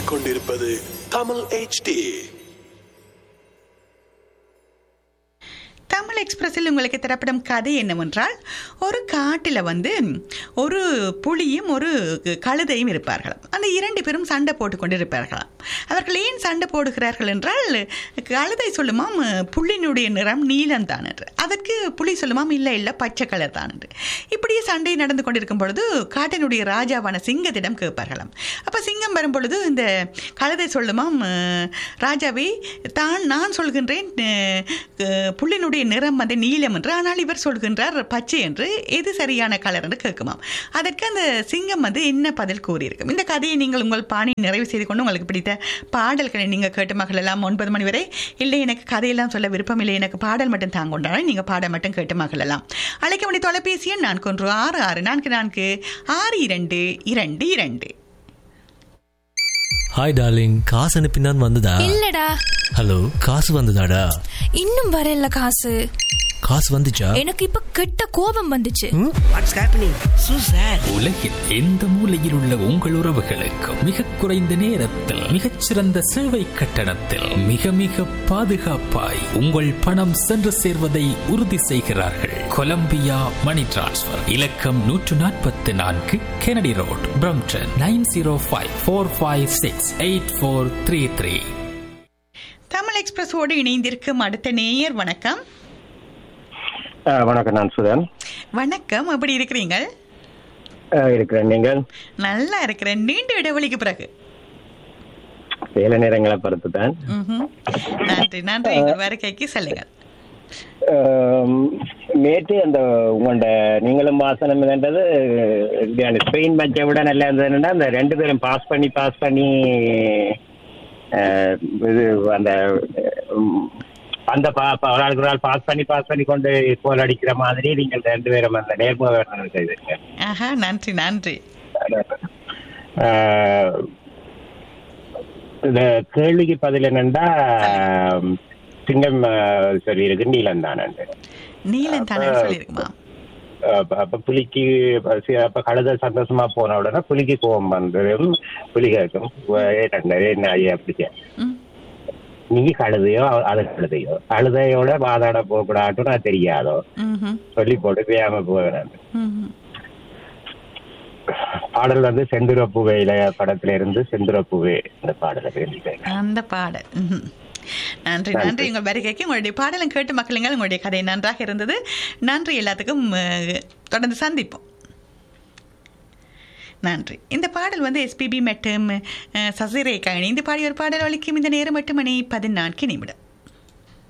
கேட்டுக்கொண்டிருப்பது தமிழ் HD தமிழ் எக்ஸ்பிரஸில் உங்களுக்கு தரப்படும் கதை என்னவென்றால் ஒரு காட்டில் வந்து ஒரு புலியும் ஒரு கழுதையும் இருப்பார்களாம் அந்த இரண்டு பேரும் சண்டை போட்டு கொண்டு இருப்பார்களாம் அவர்கள் ஏன் சண்டை போடுகிறார்கள் என்றால் கழுதை சொல்லுமாம் புள்ளினுடைய நிறம் நீலம் தான் என்று அதற்கு புலி சொல்லுமாம் இல்லை இல்லை பச்சை கலர் தான் என்று இப்படியே சண்டை நடந்து கொண்டிருக்கும் பொழுது காட்டினுடைய ராஜாவான சிங்கத்திடம் கேட்பார்களாம் அப்போ சிங்கம் வரும் பொழுது இந்த கழுதை சொல்லுமாம் ராஜாவே தான் நான் சொல்கின்றேன் அஹ், அஹ், புள்ளினுடைய நிறம் வந்து நீலம் என்று ஆனால் இவர் சொல்கின்றார் பச்சை என்று எது சரியான கலர் என்று கேட்குமாம் அதற்கு அந்த சிங்கம் வந்து என்ன பதில் கூறியிருக்கும் இந்த கதையை நீங்கள் உங்கள் பாணி நிறைவு செய்து கொண்டு உங்களுக்கு பிடித்த பாடல்களை நீங்கள் கேட்டு மகளெல்லாம் ஒன்பது மணி வரை இல்லை எனக்கு கதையெல்லாம் சொல்ல விருப்பம் இல்லை எனக்கு பாடல் மட்டும் தாங்க கொண்டாலும் நீங்கள் பாட மட்டும் கேட்டு மகளெல்லாம் அழைக்க வேண்டிய தொலைபேசி எண் நான்கு ஒன்று ஆறு ஆறு நான்கு நான்கு ஆறு இரண்டு இரண்டு இரண்டு ஹாய் டார்லிங் காசு அனுப்பினான் வந்ததா இல்லடா ஹலோ காசு வந்ததாடா இன்னும் வரல காசு காசு வந்துச்சா எனக்கு இப்ப கெட்ட கோபம் வந்துச்சு வாட்ஸ் ஹேப்பனிங் சூ சார் உலகில் எந்த மூலையில் உள்ள உங்கள் உறவுகளுக்கு மிக குறைந்த நேரத்தில் மிகச்சிறந்த சேவை கட்டணத்தில் மிக மிக பாதுகாப்பாய் உங்கள் பணம் சென்று சேர்வதை உறுதி செய்கிறார்கள் கொலம்பியா மணி டிரான்ஸ்ஃபர் இலக்கம் நூற்று நாற்பத்தி நான்கு Kennedy road Brampton nine zero five four five six eight four three three Tamil எக்ஸ்பிரஸோடு இணைந்திருக்கும் அடுத்த நேயர் வணக்கம் ஆ, வணக்கம் நான் சுதன் வணக்கம் எப்படி இருக்கிறீங்க ஆ, இருக்கிறேன் நீங்கள் நல்லா இருக்கிறேன் நீண்ட இடைவெளிக்கு பிறகு வேலை நேரங்களை பொறுத்து தான் ம்ஹும். நன்றி நன்றி எங்கள் வருகைக்கு சொல்லுங்கள் ஆம், நேற்று அந்த உங்களோட நீங்களும் வாசனம் என்றது அந்த ஸ்பெயின் மேட்சை விட நல்லா இருந்ததுன்னா அந்த ரெண்டு பேரும் பாஸ் பண்ணி பாஸ் பண்ணி ஆ, இது அந்த உம், அந்த பா பா- ஒரு ஆளுக்கு ஒரு ஆள் பாஸ் பண்ணி பாஸ் பண்ணி கொண்டு கோல் அடிக்கிற மாதிரி நீங்கள் ரெண்டு பேரும் அந்த நேர்முக செய்திருக்கீங்க ஆஹா நன்றி நன்றி ஆஹ் இந்த கேள்விக்கு பதில் என்னன்னா சிங்கம் ஆஹ் சொல்லி இருக்கு நீலம் தானே நீலன் தானே சொல்லியிருக்குமா அப்ப புலிக்கு சி- அப்ப கழுத சந்தோஷமா போன உடனே புலிக்கு கோபம் வந்ததும் புலி கேட்கும் ஏட்டண்டே என்ன ஐயா அப்படி ம். நீ கழுதையோ அது கழுதையோ கழுதையோட வாதாட போகக்கூடாதுன்னு நான் தெரியாதோ ம்ஹும். சொல்லி போட்டு பேயாம போகிறேன் ம்ஹும். பாடல் வந்து செந்துரப்புவையில படத்துல இருந்து செந்துரப்புவே இந்த பாடலை விரும்பி அந்த பாடல் ம்ஹும். நன்றி நன்றி உங்கள் வருகைக்கு உங்களுடைய பாடலும் கேட்டு மக்களுங்கள் உங்களுடைய கதை நன்றாக இருந்தது நன்றி எல்லாத்துக்கும் அஹ், தொடர்ந்து சந்திப்போம் நன்றி இந்த பாடல் வந்து எஸ்பிபி மற்றும் அஹ், சசிரேகா இணைந்து பாடிய ஒரு பாடல் ஒலிக்கும் இந்த நேரம் எட்டு மணி பதினான்கு நிமிடம்